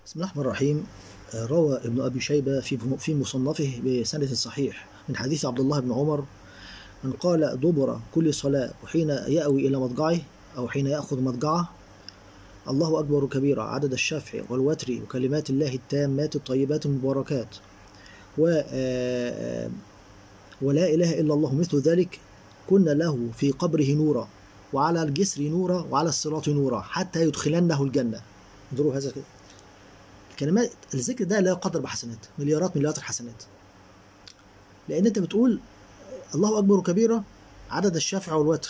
بسم الله الرحمن الرحيم آه، روى ابن ابي شيبه في في مصنفه بسند صحيح من حديث عبد الله بن عمر من قال دبر كل صلاه وحين ياوي الى مضجعه او حين ياخذ مضجعه الله اكبر كبيرا عدد الشفع والوتر وكلمات الله التامات الطيبات المباركات و آه، ولا اله الا الله مثل ذلك كنا له في قبره نورا وعلى الجسر نورا وعلى الصراط نورا حتى يدخلنه الجنه انظروا هذا كده الكلمات الذكر ده لا يقدر بحسنات مليارات مليارات الحسنات لان انت بتقول الله اكبر كبيرا عدد الشفع والوتر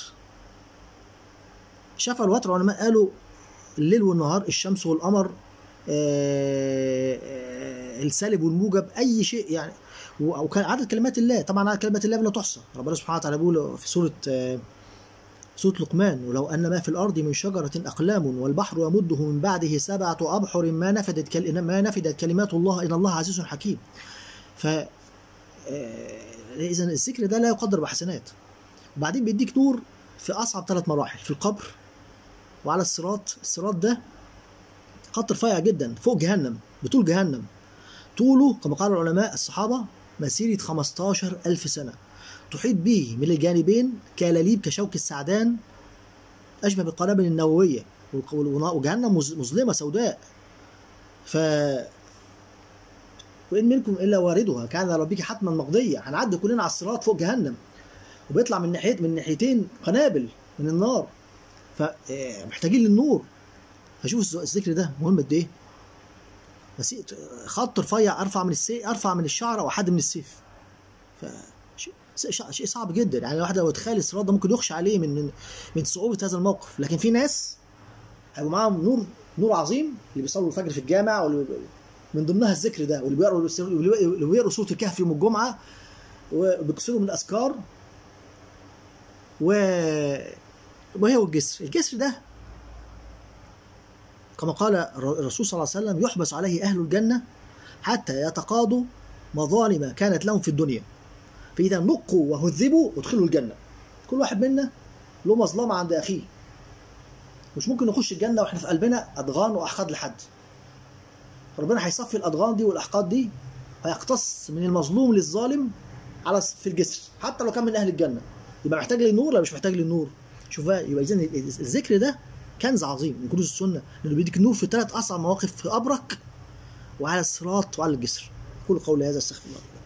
الشفع والوتر العلماء قالوا الليل والنهار الشمس والقمر آه، آه، السالب والموجب اي شيء يعني و- وكان عدد كلمات الله طبعا عدد كلمات الله لا تحصى ربنا سبحانه وتعالى بيقول في سوره آه، سورة لقمان ولو أن ما في الأرض من شجرة أقلام والبحر يمده من بعده سبعة أبحر ما نفدت كل... ما نفدت كلمات الله إن الله عزيز حكيم. ف إذا الذكر ده لا يقدر بحسنات. وبعدين بيديك نور في أصعب ثلاث مراحل في القبر وعلى الصراط، الصراط ده خط رفيع جدا فوق جهنم بطول جهنم. طوله كما قال العلماء الصحابة مسيرة 15 ألف سنة. تحيط به من الجانبين كلاليب كشوك السعدان أشبه بالقنابل النووية وجهنم مظ- مظلمة سوداء ف وإن منكم إلا واردها كان ربك حتما مقضية هنعدي كلنا على الصراط فوق جهنم وبيطلع من ناحية من ناحيتين قنابل من النار فمحتاجين للنور فشوف الذكر ده مهم قد إيه بس خط رفيع أرفع من السي أرفع من الشعر أو حد من السيف ف شيء شيء صعب جدا يعني الواحد لو يتخيل الصراط ده ممكن يخشى عليه من من من صعوبه هذا الموقف لكن في ناس هيبقوا معاهم نور نور عظيم اللي بيصلوا الفجر في الجامع واللي من ضمنها الذكر ده واللي بيقروا واللي بيقروا سوره الكهف يوم الجمعه وبيكسروا من الاذكار و وهي والجسر الجسر ده كما قال الرسول صلى الله عليه وسلم يحبس عليه اهل الجنه حتى يتقاضوا مظالم كانت لهم في الدنيا فإذا نقوا وهذبوا ادخلوا الجنة كل واحد منا له مظلمة عند أخيه مش ممكن نخش الجنة وإحنا في قلبنا أضغان وأحقاد لحد ربنا هيصفي الأضغان دي والأحقاد دي هيقتص من المظلوم للظالم على في الجسر حتى لو كان من أهل الجنة يبقى محتاج للنور ولا مش محتاج للنور شوف بقى يبقى إذا الذكر ده كنز عظيم من كنوز السنة لأنه بيديك النور في ثلاث أصعب مواقف في قبرك وعلى الصراط وعلى الجسر كل قول هذا استغفر الله